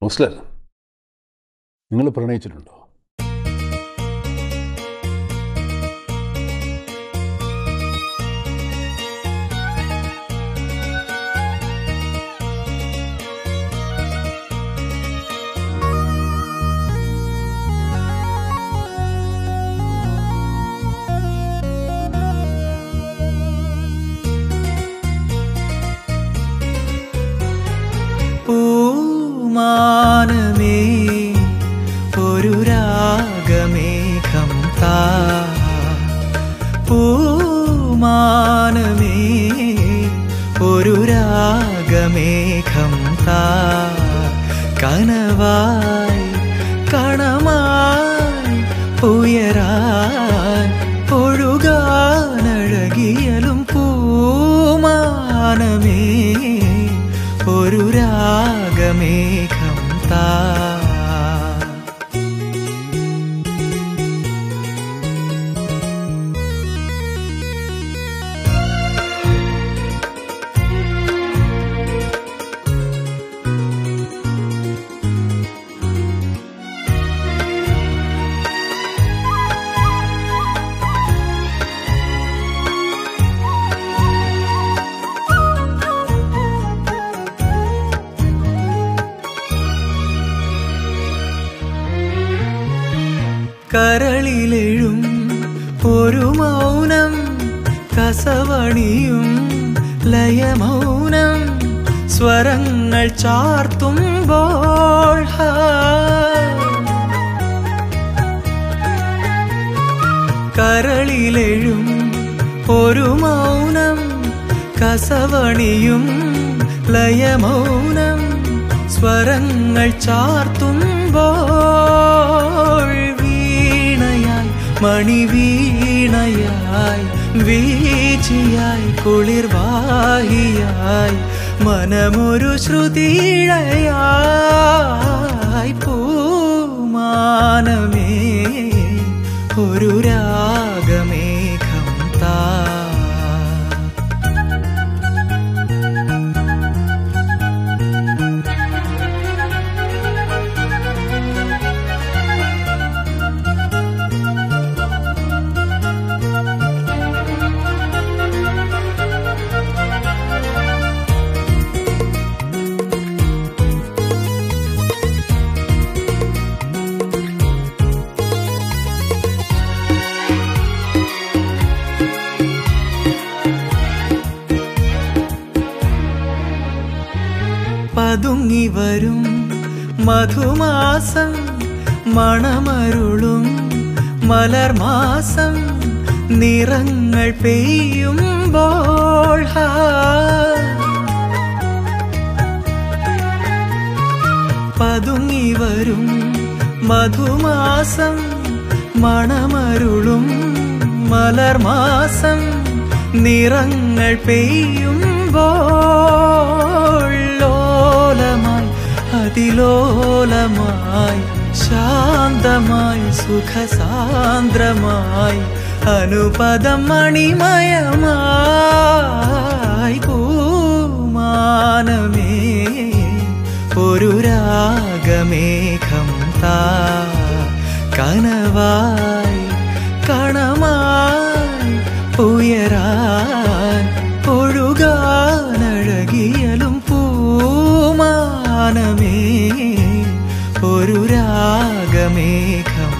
Councillor നിങ്ങൾ പ്രണയിച്ചിട്ടുണ്ടോ പൂമാനമേ ഒരു രാഗമേഘം താ പൂമാനമേ ഒരു രാഗമേഘം താ കനവായി കണമായി ഉയരാൻ ഒഴുകാനഴകിയലും പൂമാനമേ ഒരു രാഗമേഘം താ കരളിലെഴും ഒരു മൗനം കസവണിയും ലയമൗനം സ്വരങ്ങൾ ചാർത്തുമ്പോൾ ഹാ. കരളിലെഴും ഒരു മൗനം കസവണിയും ലയമൗനം സ്വരങ്ങൾ ചാർത്തുമ്പോൾ വീണയായി മണിവീണയായി വീച്ചിയായി കുളിർവാഹിയായി മനമൊരു ശ്രുതിഴയായി പൂമാനമേ ഒരു രാഗമേഘം താ പതുങ്ങി വരും മധുമാസം മണമരുളും മലർമാസം നിറങ്ങൾ പെയ്യുമ്പോൾ ഹാ. പതുങ്ങി വരും മധുമാസം മണമരുളും മലർമാസം നിറങ്ങൾ പെയ്യുമ്പോൾ ലോലമായി അതിലോലമായി ശാന്തമായി സുഖസാന്ദ്രമായി അനുപദം മണിമയമായി പൂമാനമേ ഒരു രാഗമേഘം താ കനവായി കണമായി ഉയരാൻ ഒഴുകാനഴകിയലും പൂമാനമേ ഒരു രാഗമേഘം